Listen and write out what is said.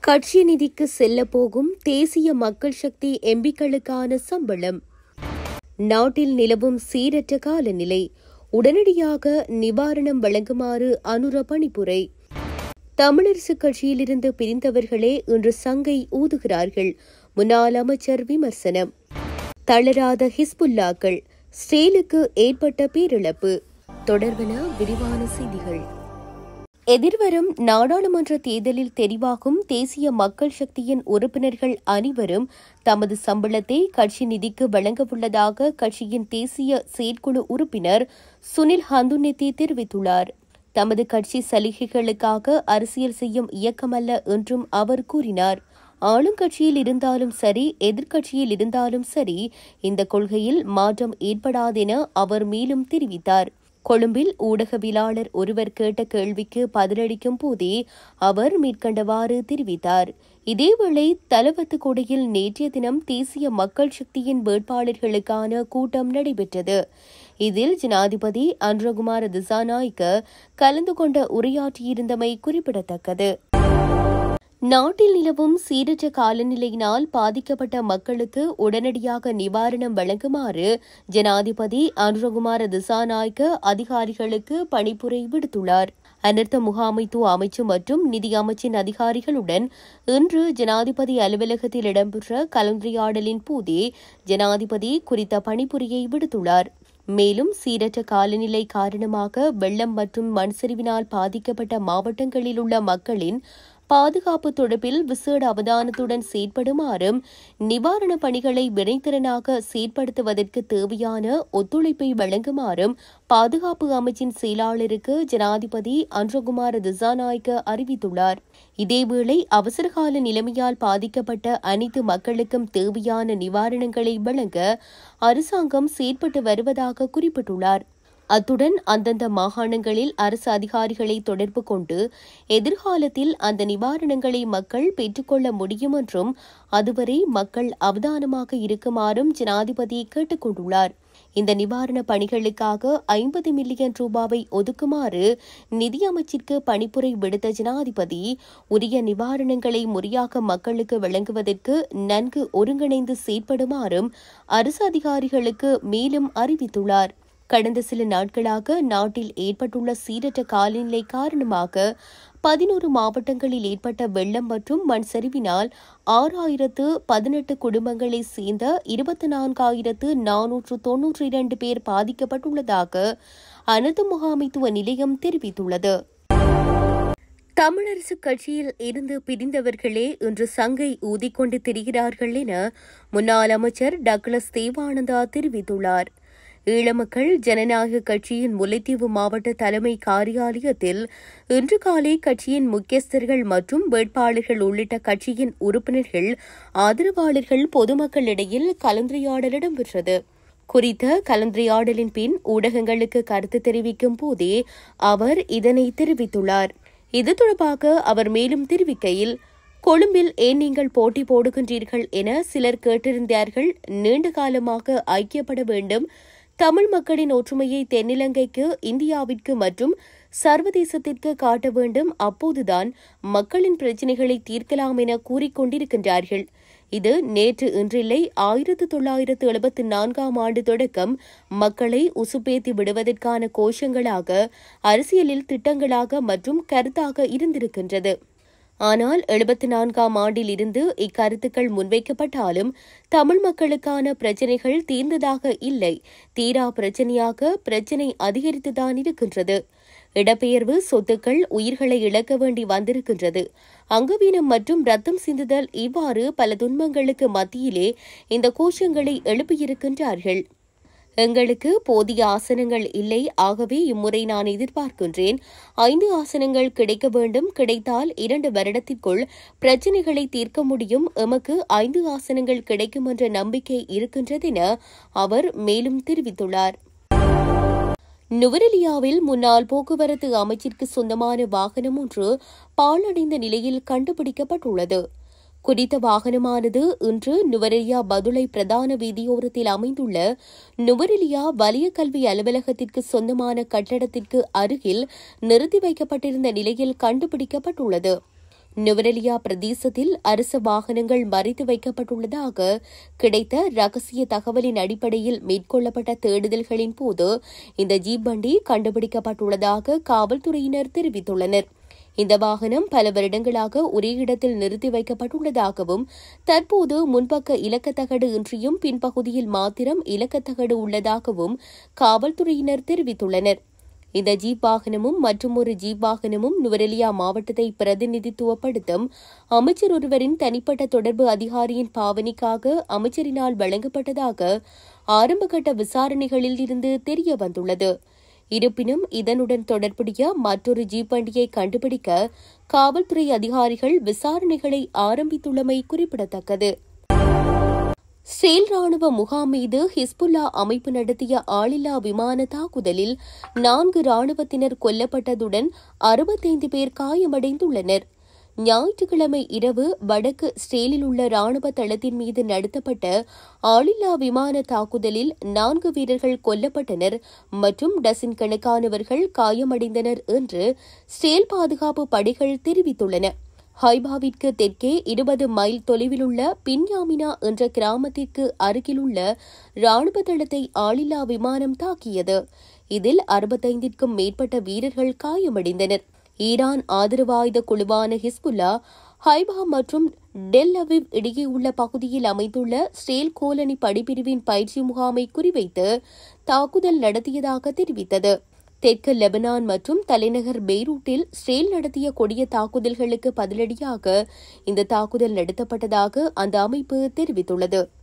கட்சி நிதிக்கு செல்ல போகும் தேசிய மக்கள் சக்தி எம்பிக்களுக்கான சம்பளம் நாட்டில் நிலவும் சீரற்ற காலநிலை உடனடியாக நிவாரணம் வழங்குமாறு அனுர பணிப்புரை தமிழரசுக் கட்சியிலிருந்து பிரிந்தவர்களே இன்று சங்கை ஊதுகிறார்கள் முன்னாள் அமைச்சர் விமர்சனம் தளராத ஹிஸ்புல்லாக்கள் ஸ்டேலுக்கு ஏற்பட்ட பேரிழப்பு தொடர்பன விரிவான செய்திகள் எதிர்வரும் நாடாளுமன்ற தேர்தலில் தெரிவாகும் தேசிய மக்கள் சக்தியின் உறுப்பினர்கள் அனைவரும் தமது சம்பளத்தை கட்சி நிதிக்கு வழங்கவுள்ளதாக கட்சியின் தேசிய செயற்குழு உறுப்பினர் சுனில் ஹந்துனெத்தி தெரிவித்துள்ளார் தமது கட்சி சலுகைகளுக்காக அரசியல் செய்யும் இயக்கமல்ல என்றும் அவர் கூறினார் ஆளுங்கட்சியில் இருந்தாலும் சரி எதிர்க்கட்சியில் இருந்தாலும் சரி இந்த கொள்கையில் மாற்றம் ஏற்படாதென அவர் மேலும் தெரிவித்தார் கொழும்பில் ஊடகவியலாளர் ஒருவர் கேட்ட கேள்விக்கு பதிலளிக்கும் போதே அவர் மேற்கண்டவாறு தெரிவித்தார் இதேவேளை தலவத்துக்குடியில் நேற்றைய தினம் தேசிய மக்கள் சக்தியின் வேட்பாளர்களுக்கான கூட்டம் நடைபெற்றது இதில் ஜனாதிபதி அன்ரகுமார திசாநாய்க்க கலந்து கொண்ட உரையாற்றியிருந்தமை குறிப்பிடத்தக்கது நாட்டில் நிலவும் சீரற்ற காலநிலையினால் பாதிக்கப்பட்ட மக்களுக்கு உடனடியாக நிவாரணம் வழங்குமாறு ஜனாதிபதி அனுரகுமார திசாநாயக்க அதிகாரிகளுக்கு பணிப்புரை விடுத்துள்ளார் அனர்த்த முகாமைத்துவ அமைச்சு மற்றும் நிதி அமைச்சின் அதிகாரிகளுடன் இன்று ஜனாதிபதி அலுவலகத்தில் இடம்பெற்ற கலந்துரையாடலின் போதே ஜனாதிபதி குறித்த பணிப்புரையை விடுத்துள்ளார் மேலும் சீரற்ற காலநிலை காரணமாக வெள்ளம் மற்றும் மண் சரிவினால் பாதிக்கப்பட்ட மாவட்டங்களில் உள்ள மக்களின் பாதுகாப்பு தொடர்பில் விசேட அவதானத்துடன் செயற்படுமாறும் நிவாரணப் பணிகளை வினைத்திறனாக செயற்படுத்துவதற்கு தேவையான ஒத்துழைப்பை வழங்குமாறும் பாதுகாப்பு அமைச்சின் செயலாளருக்கு ஜனாதிபதி அன்றகுமார திசாநாயக்க அறிவித்துள்ளார் இதேவேளை அவசரகால நிலைமையால் பாதிக்கப்பட்ட அனைத்து மக்களுக்கும் தேவையான நிவாரணங்களை வழங்க அரசாங்கம் செயற்பட்டு வருவதாக குறிப்பிட்டுள்ளார் அத்துடன் அந்தந்த மாகாணங்களில் அரசு அதிகாரிகளை தொடர்பு கொண்டு எதிர்காலத்தில் அந்த நிவாரணங்களை மக்கள் பெற்றுக்கொள்ள முடியும் என்றும் அதுவரை மக்கள் அவதானமாக இருக்குமாறும் ஜனாதிபதி கேட்டுக் கொண்டுள்ளார் இந்த நிவாரணப் பணிகளுக்காக ஐம்பது மில்லியன் ரூபாவை ஒதுக்குமாறு நிதியமைச்சிற்கு பணிப்புரை விடுத்த ஜனாதிபதி உரிய நிவாரணங்களை முறையாக மக்களுக்கு வழங்குவதற்கு நன்கு ஒருங்கிணைந்து செயற்படுமாறும் அரசு அதிகாரிகளுக்கு மேலும் அறிவித்துள்ளார் கடந்த சில நாட்களாக நாட்டில் ஏற்பட்டுள்ள சீரற்ற காலநிலை காரணமாக பதினோரு மாவட்டங்களில் ஏற்பட்ட வெள்ளம் மற்றும் மண் சரிவினால் ஆறாயிரத்து பதினெட்டு குடும்பங்களை சேர்ந்த இருபத்தி நான்காயிரத்து நானூற்று தொன்னூற்றி இரண்டு பேர் பாதிக்கப்பட்டுள்ளதாக அனர்த்த முகாமைத்துவ நிலையம் தெரிவித்துள்ளது தமிழரசுக் கட்சியில் இருந்து பிரிந்தவர்களே இன்று சங்கை ஊதிக்கொண்டு திரிகிறார்கள் என முன்னாள் அமைச்சர் டக்ளஸ் தேவானந்தா தெரிவித்துள்ளார் ஈழமக்கள் ஜனநாயக கட்சியின் முல்லைத்தீவு மாவட்ட தலைமை காரியாலயத்தில் இன்று காலை கட்சியின் முக்கியஸ்தர்கள் மற்றும் வேட்பாளர்கள் உள்ளிட்ட கட்சியின் உறுப்பினர்கள் ஆதரவாளர்கள் பொதுமக்களிடையில் கலந்துரையாடல் இடம்பெற்றது குறித்த கலந்துரையாடலின் பின் ஊடகங்களுக்கு கருத்து தெரிவிக்கும் போதே அவர் இதனை தெரிவித்துள்ளார் இது தொடர்பாக அவர் மேலும் தெரிவிக்கையில் கொழும்பில் ஏன் நீங்கள் போட்டி போடுகின்றீர்கள் என சிலர் கேட்டிருந்தார்கள் நீண்ட காலமாக ஐக்கியப்பட வேண்டும் தமிழ் மக்களின் ஒற்றுமையை தென்னிலங்கைக்கு இந்தியாவிற்கு மற்றும் சர்வதேசத்திற்கு காட்ட வேண்டும் அப்போதுதான் மக்களின் பிரச்சினைகளை தீர்க்கலாம் என கூறிக்கொண்டிருக்கின்றார்கள் இது நேற்று இன்றில்லை ஆயிரத்து தொள்ளாயிரத்து எழுபத்தி நான்காம் ஆண்டு தொடக்கம் மக்களை உசுப்பேத்தி விடுவதற்கான கோஷங்களாக அரசியலில் திட்டங்களாக மற்றும் கருத்தாக இருந்திருக்கின்றது ஆனால் எழுபத்தி நான்காம் ஆண்டில் இருந்து இக்கருத்துக்கள் முன்வைக்கப்பட்டாலும் தமிழ் மக்களுக்கான பிரச்சினைகள் தீர்ந்ததாக இல்லை தீரா பிரச்சினையாக பிரச்சினை அதிகரித்துதான் இருக்கின்றது இடப்பெயர்வு சொத்துக்கள் உயிர்களை இழக்க வேண்டி வந்திருக்கின்றது அங்கவீனம் மற்றும் ரத்தம் சிந்துதல் இவ்வாறு பல துன்பங்களுக்கு மத்தியிலே இந்த கோஷங்களை எழுப்பியிருக்கின்றார்கள் எங்களுக்கு போதிய ஆசனங்கள் இல்லை ஆகவே இம்முறை நான் எதிர்பார்க்கின்றேன் ஐந்து ஆசனங்கள் கிடைக்க வேண்டும் கிடைத்தால் இரண்டு வருடத்திற்குள் பிரச்சினைகளை தீர்க்க முடியும் எமக்கு ஐந்து ஆசனங்கள் கிடைக்கும் என்ற நம்பிக்கை இருக்கின்றதென அவர் மேலும் தெரிவித்துள்ளார் நுவரெலியாவில் முன்னாள் போக்குவரத்து அமைச்சிற்கு சொந்தமான வாகனம் ஒன்று பாழடைந்த நிலையில் கண்டுபிடிக்கப்பட்டுள்ளது குறித்த வாகனமானது இன்று நுவரெலியா பதுளை பிரதான வீதியோரத்தில் அமைந்துள்ள நுவரெலியா வலிய கல்வி அலுவலகத்திற்கு சொந்தமான கட்டடத்திற்கு அருகில் நிறுத்தி வைக்கப்பட்டிருந்த நிலையில் கண்டுபிடிக்கப்பட்டுள்ளது நுவரெலியா பிரதேசத்தில் அரசு வாகனங்கள் மறைத்து வைக்கப்பட்டுள்ளதாக கிடைத்த ரகசிய தகவலின் அடிப்படையில் மேற்கொள்ளப்பட்ட தேடுதல்களின் போது இந்த ஜீப் வண்டி கண்டுபிடிக்கப்பட்டுள்ளதாக காவல்துறையினர் தெரிவித்துள்ளனர் இந்த வாகனம் பல வருடங்களாக ஒரே இடத்தில் நிறுத்தி வைக்கப்பட்டுள்ளதாகவும் தற்போது முன்பக்க இலக்கத்தகடு இன்றியும் பின்பகுதியில் மாத்திரம் இலக்கத்தகடு உள்ளதாகவும் காவல்துறையினர் தெரிவித்துள்ளனர் இந்த ஜீப் வாகனமும் மற்றொரு ஜீப் வாகனமும் நுவரெலியா மாவட்டத்தை பிரதிநிதித்துவப்படுத்தும் அமைச்சர் ஒருவரின் தனிப்பட்ட தொடர்பு அதிகாரியின் பாவனைக்காக அமைச்சரினால் வழங்கப்பட்டதாக ஆரம்பகட்ட விசாரணைகளில் இருந்து தெரிய வந்துள்ளது இருப்பினும் இதனுடன் தொடர்புடைய மற்றொரு ஜீப் வண்டியை கண்டுபிடிக்க காவல்துறை அதிகாரிகள் விசாரணைகளை ஆரம்பித்துள்ளமை குறிப்பிடத்தக்கது சேல் ராணுவ முகாம் மீது ஹிஸ்புல்லா அமைப்பு நடத்திய ஆளில்லா விமான தாக்குதலில் நான்கு ராணுவத்தினர் கொல்லப்பட்டதுடன் அறுபத்தைந்து பேர் காயமடைந்துள்ளனர் ஞாயிற்றுக்கிழமை இரவு வடக்கு ஸ்டேலில் உள்ள ராணுவ தளத்தின் மீது நடத்தப்பட்ட ஆளில்லா விமான தாக்குதலில் நான்கு வீரர்கள் கொல்லப்பட்டனர் மற்றும் டசின் கணக்கானவர்கள் காயமடைந்தனர் என்று ஸ்டேல் பாதுகாப்பு படைகள் தெரிவித்துள்ளன ஹைபாவிற்கு தெற்கே இருபது மைல் தொலைவிலுள்ள பின்யாமினா என்ற கிராமத்திற்கு அருகிலுள்ள ராணுவ தளத்தை ஆளில்லா விமானம் தாக்கியது இதில் அறுபத்தைந்திற்கும் மேற்பட்ட வீரர்கள் காயமடைந்தனர் ஈரான் ஆதரவாயுத குழுவான ஹிஸ்புல்லா ஹைபா மற்றும் டெல் அவிவ் இடையே உள்ள பகுதியில் அமைந்துள்ள ஸ்டேல் கோலனி படைப்பிரிவின் பயிற்சி முகாமை குறிவைத்து தாக்குதல் நடத்தியதாக தெரிவித்தது தெற்கு லெபனான் மற்றும் தலைநகர் பெய்ரூட்டில் ஸ்டேல் நடத்திய கொடிய தாக்குதல்களுக்கு பதிலடியாக இந்த தாக்குதல் நடத்தப்பட்டதாக அந்த அமைப்பு தெரிவித்துள்ளது